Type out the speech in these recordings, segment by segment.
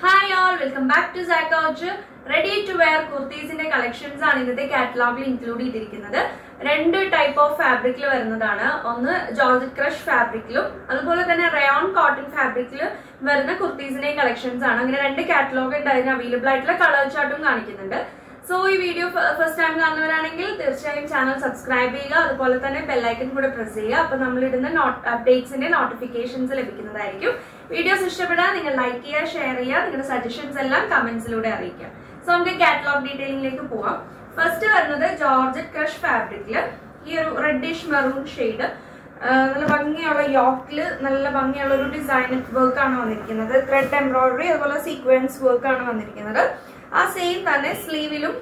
hi all welcome back to സാക്കൗച്ച് ready to wear കുർത്തീസിന്റെ collections ആണ് ഇന്നത്തെ കാറ്റലോഗിൽ ഇൻക്ലൂഡ് ചെയ്തിരിക്കുന്നത് രണ്ട് ടൈപ്പ് ഓഫ് ഫാബ്രിക്കിൽ വരുന്നതാണ് ഒന്ന് ജോർജറ്റ് ക്രഷ് ഫാബ്രിക്കിലും അതുപോലെ തന്നെ റയോൺ കോട്ടൺ ഫാബ്രിക്കിൽ വരുന്ന കുർത്തീസിന്റെ കളക്ഷൻസ് ആണ് അങ്ങനെ രണ്ട് കാറ്റലോഗ് ഉണ്ട് അതിന് അവൈലബിൾ ആയിട്ടുള്ള കളർ ചാർട്ടും കാണിക്കുന്നുണ്ട് സോ ഈ വീഡിയോ ഫസ്റ്റ് ടൈം കാണുന്നവരാണെങ്കിൽ തീർച്ചയായും ചാനൽ സബ്സ്ക്രൈബ് ചെയ്യുക അതുപോലെ തന്നെ ബെല്ലൈക്കൻ കൂടെ പ്രസ് ചെയ്യുക അപ്പൊ നമ്മൾ ഇടുന്ന അപ്ഡേറ്റ്സിന്റെ നോട്ടിഫിക്കേഷൻസ് ലഭിക്കുന്നതായിരിക്കും വീഡിയോസ് ഇഷ്ടപ്പെടാൻ നിങ്ങൾ ലൈക്ക് ചെയ്യുക ഷെയർ ചെയ്യുക നിങ്ങളുടെ സജഷൻസ് എല്ലാം കമന്റ്സിലൂടെ അറിയിക്കുക സോ നമുക്ക് കാറ്റലോഗ് ഡീറ്റെയിലിംഗിലേക്ക് പോവാം ഫസ്റ്റ് വരുന്നത് ജോർജറ്റ് ക്രഷ് ഫാബ്രിക്കില് ഈ ഒരു റെഡിഷ് മെറൂൺ ഷെയ്ഡ് നല്ല ഭംഗിയുള്ള യോക്കില് നല്ല ഭംഗിയുള്ള ഒരു ഡിസൈൻ വർക്ക് ആണ് വന്നിരിക്കുന്നത് ത്രെഡ് എംബ്രോയിഡറി അതുപോലെ സീക്വൻസ് വർക്ക് ആണ് വന്നിരിക്കുന്നത് ആ സെയിം തന്നെ സ്ലീവിലും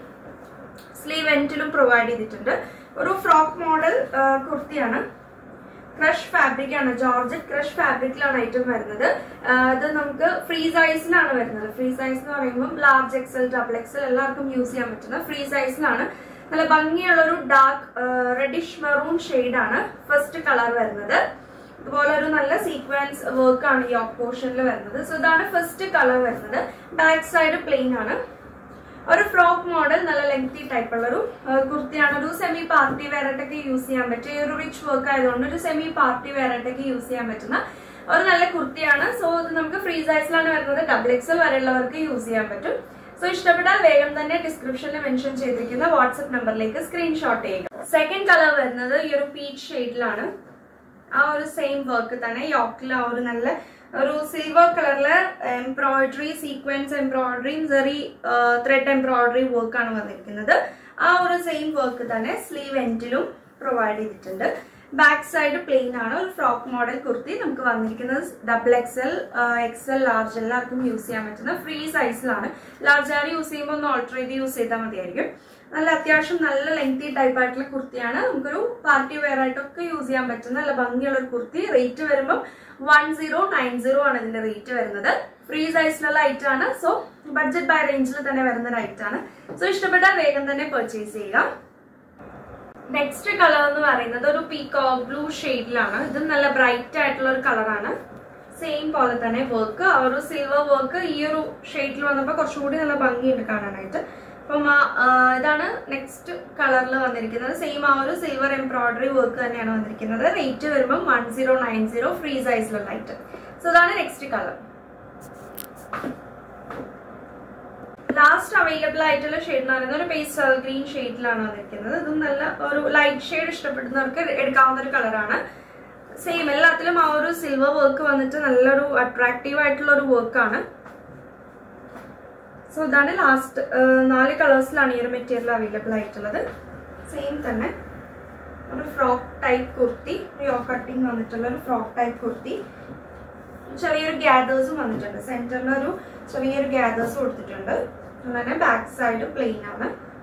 സ്ലീവ് എൻറ്റിലും പ്രൊവൈഡ് ചെയ്തിട്ടുണ്ട് ഒരു ഫ്രോക്ക് മോഡൽ കുർത്തിയാണ് ക്രഷ് ഫാബ്രിക് ആണ് ജോർജറ്റ് ക്രഷ് ഫാബ്രിക്കിലാണ് ഐറ്റം വരുന്നത് ഇത് നമുക്ക് ഫ്രീ സൈസിലാണ് വരുന്നത് ഫ്രീ സൈസ് എന്ന് പറയുമ്പോൾ ലാർജ് എക്സൽ ഡബിൾ എക്സൽ എല്ലാവർക്കും യൂസ് ചെയ്യാൻ പറ്റുന്ന ഫ്രീ സൈസിലാണ് നല്ല ഭംഗിയുള്ള ഒരു ഡാർക്ക് റെഡിഷ് മെറൂൺ ആണ് ഫസ്റ്റ് കളർ വരുന്നത് ഇതുപോലെ ഒരു നല്ല സീക്വൻസ് വർക്ക് ആണ് ഈ ഓഫ് പോർഷനിൽ വരുന്നത് സോ ഇതാണ് ഫസ്റ്റ് കളർ വരുന്നത് ബാക്ക് സൈഡ് പ്ലെയിൻ ആണ് ഒരു ഫ്രോക്ക് മോഡൽ നല്ല ലെങ്തി ടൈപ്പ് ഉള്ള ഒരു കുർത്തിയാണ് ഒരു സെമി പാർട്ടി വെയർ ആയിട്ടൊക്കെ യൂസ് ചെയ്യാൻ പറ്റും ഈ ഒരു റിച്ച് വർക്ക് ആയതുകൊണ്ട് ഒരു സെമി പാർട്ടി വെയർ ആയിട്ടൊക്കെ യൂസ് ചെയ്യാൻ പറ്റുന്ന ഒരു നല്ല കുർത്തിയാണ് സോ ഇത് നമുക്ക് ഫ്രീ സൈസിലാണ് വരുന്നത് ഡബിൾ എക്സൽ വരെയുള്ളവർക്ക് യൂസ് ചെയ്യാൻ പറ്റും സോ ഇഷ്ടപ്പെട്ടാൽ വേഗം തന്നെ ഡിസ്ക്രിപ്ഷനിൽ മെൻഷൻ ചെയ്തിരിക്കുന്ന വാട്സ്ആപ്പ് നമ്പറിലേക്ക് സ്ക്രീൻഷോട്ട് ചെയ്യുക സെക്കൻഡ് കളർ വരുന്നത് ഈ ഒരു പീച്ച് ഷെയ്ഡിലാണ് ആ ഒരു സെയിം വർക്ക് തന്നെ യോക്കിൽ ആ ഒരു നല്ല ഒരു സിൽവർ കളറില് embroidery sequence embroidery cherry thread embroidery work ആണ് വന്നിരിക്കുന്നത് ആ ഒരു സെയിം വർക്ക് തന്നെ സ്ലീവ് എൻഡിലും പ്രൊവൈഡ് ചെയ്തിട്ടുണ്ട് ബാക്ക് സൈഡ് പ്ലെയിൻ ആണ് ഒരു ഫ്രോക്ക് മോഡൽ കുർത്തി നമുക്ക് വന്നിരിക്കുന്നത് ഡബിൾ എക്സൽ എക്സൽ ലാർജ് എല്ലാവർക്കും യൂസ് ചെയ്യാൻ പറ്റുന്ന ഫ്രീ സൈസിലാണ് ലാർജ് ആർ യൂസ് ചെയ്യുമ്പോൾ ഒന്ന് ഓൾട്ടർ ചെയ്ത് യൂസ് ചെയ്താൽ മതിയായിരിക്കും നല്ല അത്യാവശ്യം നല്ല ലെങ്തി ടൈപ്പ് ആയിട്ടുള്ള കുർത്തിയാണ് നമുക്കൊരു പാർട്ടി വെയർ ആയിട്ടൊക്കെ യൂസ് ചെയ്യാൻ പറ്റുന്ന നല്ല ഭംഗിയുള്ള ഒരു കുർത്തി റേറ്റ് വരുമ്പോൾ വൺ സീറോ നയൻ സീറോ ആണ് ഇതിന്റെ റേറ്റ് വരുന്നത് ഫ്രീ സൈസിലുള്ള ഐറ്റം ആണ് സോ ബഡ്ജറ്റ് ബൈ റേഞ്ചിൽ തന്നെ വരുന്ന ഒരു ഐറ്റം ആണ് സോ ഇഷ്ടപ്പെട്ടാൽ വേഗം തന്നെ പർച്ചേസ് ചെയ്യുക നെക്സ്റ്റ് കളർ എന്ന് പറയുന്നത് ഒരു പീക്കോ ബ്ലൂ ഷെയ്ഡിലാണ് ഇത് നല്ല ബ്രൈറ്റ് ആയിട്ടുള്ള ഒരു കളറാണ് സെയിം പോലെ തന്നെ വർക്ക് ആ ഒരു സിൽവർ വർക്ക് ഈ ഒരു ഷെയ്ഡിൽ വന്നപ്പോൾ കുറച്ചുകൂടി നല്ല ഭംഗിയുണ്ട് കാണാനായിട്ട് അപ്പം ഇതാണ് നെക്സ്റ്റ് കളറിൽ വന്നിരിക്കുന്നത് സെയിം ആ ഒരു സിൽവർ എംബ്രോയിഡറി വർക്ക് തന്നെയാണ് വന്നിരിക്കുന്നത് റേറ്റ് വരുമ്പോൾ one zero nine zero free സൈസിലുള്ള ഐറ്റം സോ ഇതാണ് നെക്സ്റ്റ് കളർ ലാസ്റ്റ് അവൈലബിൾ ആയിട്ടുള്ള ഷെയ്ഡ് എന്ന് പറയുന്നത് ഒരു പേസ്റ്റൽ ഗ്രീൻ ഷെയ്ഡിലാണ് വന്നിരിക്കുന്നത് ഇതും നല്ല ഒരു ലൈറ്റ് ഷെയ്ഡ് ഇഷ്ടപ്പെടുന്നവർക്ക് എടുക്കാവുന്ന ഒരു കളറാണ് സെയിം എല്ലാത്തിലും ആ ഒരു സിൽവർ വർക്ക് വന്നിട്ട് നല്ലൊരു അട്രാക്റ്റീവ് ആയിട്ടുള്ള ഒരു വർക്കാണ് സോ ഇതാണ് ലാസ്റ്റ് നാല് കളേഴ്സിലാണ് ഈ ഒരു മെറ്റീരിയൽ അവൈലബിൾ ആയിട്ടുള്ളത് സെയിം തന്നെ ഒരു ഫ്രോക്ക് ടൈപ്പ് കുർത്തി യോ കട്ടിങ് വന്നിട്ടുള്ള ഒരു ഫ്രോക്ക് ടൈപ്പ് കുർത്തി ചെറിയൊരു ഗ്യാദേഴ്സും വന്നിട്ടുണ്ട് സെന്ററിൽ ഒരു ചെറിയൊരു ഗ്യാദേഴ്സ് കൊടുത്തിട്ടുണ്ട് അങ്ങനെ ബാക്ക് സൈഡ് പ്ലെയിൻ ആണ്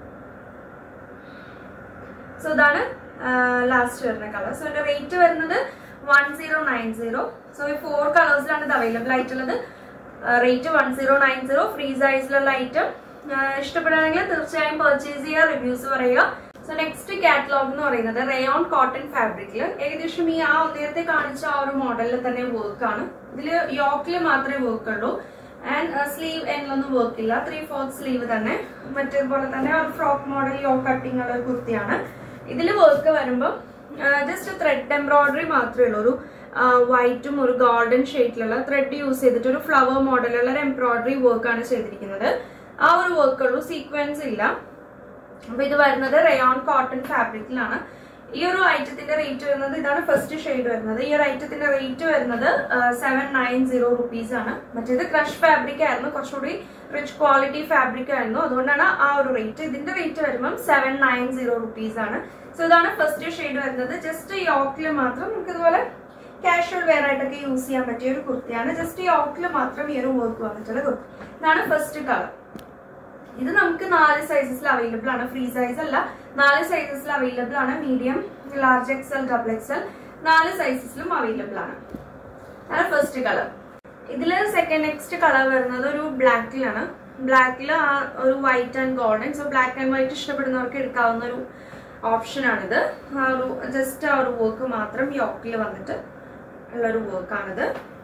സോ ഇതാണ് ലാസ്റ്റ് വരുന്ന കളർ സോ ഇതിന്റെ റേറ്റ് വരുന്നത് one zero nine zero so ഈ ഫോർ കളേഴ്സിലാണ് ഇത് അവൈലബിൾ ആയിട്ടുള്ളത് rate one zero nine zero free സൈസിലുള്ള ഐറ്റം ഇഷ്ടപ്പെടുകയാണെങ്കിൽ തീർച്ചയായും പർച്ചേസ് ചെയ്യുക റിവ്യൂസ് പറയുക സോ നെക്സ്റ്റ് കാറ്റലോഗ് എന്ന് പറയുന്നത് റയോൺ കോട്ടൺ ഫാബ്രിക്കിൽ ഏകദേശം ഈ ആ നേരത്തെ കാണിച്ച ആ ഒരു മോഡലിൽ തന്നെ വർക്ക് ആണ് ഇതിൽ യോക്കിൽ മാത്രമേ വർക്ക് ഉള്ളൂ ആൻഡ് സ്ലീവ് എൻഡിലൊന്നും വർക്ക് ഇല്ല ത്രീ ഫോർത്ത് സ്ലീവ് തന്നെ മറ്റേതുപോലെ തന്നെ ഒരു ഫ്രോക്ക് മോഡൽ യോ കട്ടിങ് ഉള്ള ഒരു കുർത്തിയാണ് ഇതിൽ വർക്ക് വരുമ്പോൾ ജസ്റ്റ് ത്രെഡ് എംബ്രോയിഡറി മാത്രമേ ഉള്ളൂ ഒരു വൈറ്റും ഒരു ഗോൾഡൻ ഷെയ്ഡിലുള്ള ത്രെഡ് യൂസ് ചെയ്തിട്ട് ഒരു ഫ്ലവർ മോഡലുള്ള ഒരു എംബ്രോയിഡറി വർക്കാണ് ചെയ്തിരിക്കുന്നത് ആ ഒരു വർക്ക് ഉള്ളൂ സീക്വൻസ് ഇല്ല അപ്പൊ ഇത് വരുന്നത് റയോൺ കോട്ടൺ ഫാബ്രിക്കിലാണ് ഈ ഒരു ഐറ്റത്തിന്റെ റേറ്റ് വരുന്നത് ഇതാണ് ഫസ്റ്റ് ഷെയ്ഡ് വരുന്നത് ഈ ഒരു ഐറ്റത്തിന്റെ റേറ്റ് വരുന്നത് സെവൻ നയൻ സീറോ റുപ്പീസ് ആണ് മറ്റേത് ക്രഷ് ഫാബ്രിക് ആയിരുന്നു കുറച്ചുകൂടി റിച്ച് ക്വാളിറ്റി ഫാബ്രിക് ആയിരുന്നു അതുകൊണ്ടാണ് ആ ഒരു റേറ്റ് ഇതിന്റെ റേറ്റ് വരുമ്പം സെവൻ നയൻ സീറോ റുപ്പീസ് ആണ് സോ ഇതാണ് ഫസ്റ്റ് ഷെയ്ഡ് വരുന്നത് ജസ്റ്റ് യോക്കിൽ മാത്രം നമുക്ക് ഇതുപോലെ കാഷ്വൽ വെയർ ആയിട്ടൊക്കെ യൂസ് ചെയ്യാൻ പറ്റിയ ഒരു കുർത്തിയാണ് ജസ്റ്റ് യോക്കിൽ മാത്രം ഈ ഒരു വർക്ക് വന്നിട്ടുള്ള കുർത്തി ഇതാണ് ഫസ്റ്റ് കളർ ഇത് നമുക്ക് നാല് സൈസസിൽ അവൈലബിൾ ആണ് ഫ്രീ സൈസ് അല്ല നാല് സൈസസിൽ അവൈലബിൾ ആണ് medium large XL double XL നാല് സൈസസിലും അവൈലബിൾ ആണ് അതാണ് ഫസ്റ്റ് കളർ ഇതില് സെക്കൻഡ് നെക്സ്റ്റ് കളർ വരുന്നത് ഒരു ബ്ലാക്കിലാണ് ബ്ലാക്കിൽ ആ ഒരു white and golden so black and white ഇഷ്ടപ്പെടുന്നവർക്ക് എടുക്കാവുന്ന ഒരു ഓപ്ഷൻ ആണിത് ആ ഒരു ജസ്റ്റ് ആ ഒരു വർക്ക് മാത്രം യോക്കിൽ വന്നിട്ട് ഉള്ളൊരു വർക്കാണിത്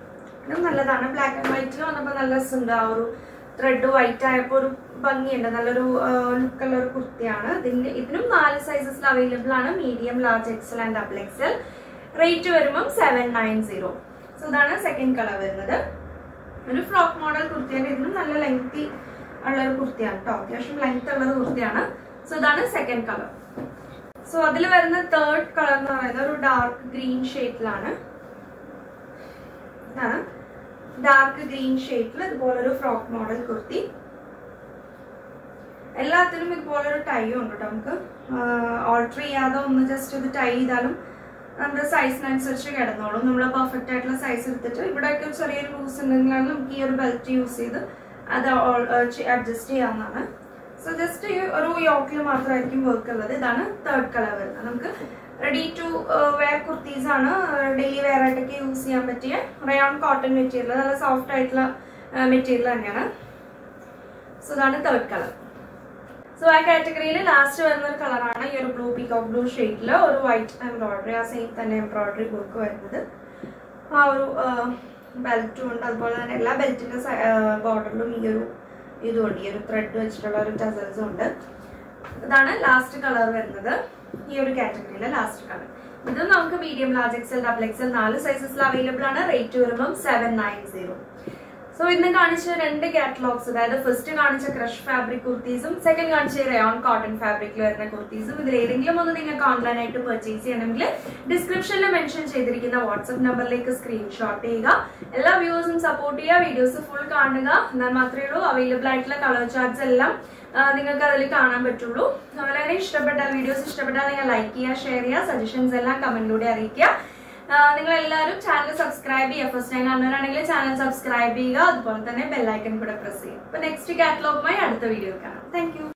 ഇതും നല്ലതാണ് ബ്ലാക്ക് ആൻഡ് വൈറ്റിൽ വന്നപ്പോൾ നല്ല രസമുണ്ട് ആ ഒരു ത്രെഡ് വൈറ്റ് ആയപ്പോൾ ഒരു ഭംഗിയുണ്ട് നല്ലൊരു ലുക്കുള്ള ഒരു കുർത്തിയാണ് ഇതിന് ഇതിനും നാല് സൈസസിൽ അവൈലബിൾ ആണ് medium large XL and double XL rate വരുമ്പം സെവൻ നയൻ സീറോ സോ ഇതാണ് സെക്കൻഡ് കളർ വരുന്നത് ഒരു ഫ്രോക്ക് മോഡൽ കുർത്തിയാണ് ഇതിനും നല്ല ലെങ്തി ഉള്ള ഒരു കുർത്തിയാണ് കേട്ടോ അത്യാവശ്യം ലെങ്ത് ഉള്ള ഒരു കുർത്തിയാണ് സോ ഇതാണ് സെക്കൻഡ് കളർ സോ അതിൽ വരുന്ന തേർഡ് കളർ എന്ന് പറയുന്നത് ഒരു ഡാർക്ക് ഗ്രീൻ ഷെയ്ഡിലാണ് ഇതാണ് ഡാർക്ക് ഗ്രീൻ ഷെയ്ഡിൽ ഇതുപോലൊരു ഫ്രോക്ക് മോഡൽ കുർത്തി എല്ലാത്തിനും ഇതുപോലൊരു ടൈയും ഉണ്ട് കേട്ടോ നമുക്ക് ഓൾട്ടർ ചെയ്യാതെ ഒന്ന് ജസ്റ്റ് ഇത് ടൈ ചെയ്താലും നമ്മുടെ സൈസിനനുസരിച്ച് കിടന്നോളും നമ്മൾ പെർഫെക്റ്റ് ആയിട്ടുള്ള സൈസ് എടുത്തിട്ട് ഇവിടെയൊക്കെ ഒരു ചെറിയൊരു ലൂസ് ഉണ്ടെങ്കിലാണ് നമുക്ക് ഈ ഒരു ബെൽറ്റ് യൂസ് ചെയ്ത് അത് അഡ്ജസ്റ്റ് ചെയ്യാവുന്നതാണ് സോ ജസ്റ്റ് ഈ ഒരു യോക്കിൽ മാത്രമായിരിക്കും വർക്ക് ഉള്ളത് ഇതാണ് തേർഡ് കളർ വരുന്നത് നമുക്ക് റെഡി ടു വെയർ കുർത്തീസ് ആണ് ഡെയിലി വെയർ ആയിട്ടൊക്കെ യൂസ് ചെയ്യാൻ പറ്റിയ റയോൺ കോട്ടൺ മെറ്റീരിയൽ നല്ല സോഫ്റ്റ് ആയിട്ടുള്ള മെറ്റീരിയൽ തന്നെയാണ് സോ ഇതാണ് തേർഡ് കളർ സോ ആ കാറ്റഗറിയിൽ ലാസ്റ്റ് വരുന്ന ഒരു കളറാണ് ഈ ഒരു ബ്ലൂ പീകോക്ക് ബ്ലൂ ഷെയ്ഡിൽ ഒരു വൈറ്റ് എംബ്രോയിഡറി ആ സെയിം തന്നെ എംബ്രോയിഡറി വർക്ക് വരുന്നത് ആ ഒരു ബെൽറ്റും ഉണ്ട് അതുപോലെ തന്നെ എല്ലാ ബെൽറ്റിന്റെ ബോർഡറിലും ഈ ഒരു ഇതുണ്ട് ഈ ഒരു ത്രെഡ് വെച്ചിട്ടുള്ള ഒരു ടസൽസും ഉണ്ട് ഇതാണ് ലാസ്റ്റ് കളർ വരുന്നത് ഈ ഒരു കാറ്റഗറിയിലെ ലാസ്റ്റ് കളർ ഇത് നമുക്ക് medium large XL double XL നാല് സൈസസിൽ അവൈലബിൾ ആണ് റേറ്റ് വരുമ്പം സെവൻ നയൻ സീറോ സോ ഇന്ന് കാണിച്ച രണ്ട് കാറ്റലോഗ്സ് അതായത് ഫസ്റ്റ് കാണിച്ച ക്രഷ് ഫാബ്രിക് കുർത്തീസും സെക്കൻഡ് കാണിച്ച റയോൺ കോട്ടൺ ഫാബ്രിക്കിൽ വരുന്ന കുർത്തീസും ഇതിൽ ഏതെങ്കിലും ഒന്ന് നിങ്ങൾക്ക് ഓൺലൈൻ ആയിട്ട് പർച്ചേസ് ചെയ്യണമെങ്കിൽ ഡിസ്ക്രിപ്ഷനിൽ മെൻഷൻ ചെയ്തിരിക്കുന്ന വാട്സ്ആപ്പ് നമ്പറിലേക്ക് സ്ക്രീൻഷോട്ട് ചെയ്യുക എല്ലാ വ്യൂസും സപ്പോർട്ട് ചെയ്യുക വീഡിയോസ് ഫുൾ കാണുക എന്നാൽ മാത്രമേ ഉള്ളൂ അവൈലബിൾ ആയിട്ടുള്ള കളർ ചാർട്ട്സ് എല്ലാം നിങ്ങൾക്ക് അതിൽ കാണാൻ പറ്റുള്ളൂ വളരെ ഇഷ്ടപ്പെട്ട വീഡിയോസ് ഇഷ്ടപ്പെട്ടാൽ നിങ്ങൾ ലൈക്ക് ചെയ്യുക ഷെയർ ചെയ്യുക സജഷൻസ് എല്ലാം കമന്റിലൂടെ അറിയിക്കുക നിങ്ങൾ എല്ലാവരും ചാനൽ സബ്സ്ക്രൈബ് ചെയ്യുക ഫസ്റ്റ് ടൈം കാണുന്നവരാണെങ്കിൽ ചാനൽ സബ്സ്ക്രൈബ് ചെയ്യുക അതുപോലെ തന്നെ ബെല്ലൈക്കൺ കൂടെ പ്രസ് ചെയ്യുക അപ്പൊ നെക്സ്റ്റ് കാറ്റലോഗുമായി അടുത്ത വീഡിയോ കാണാം താങ്ക്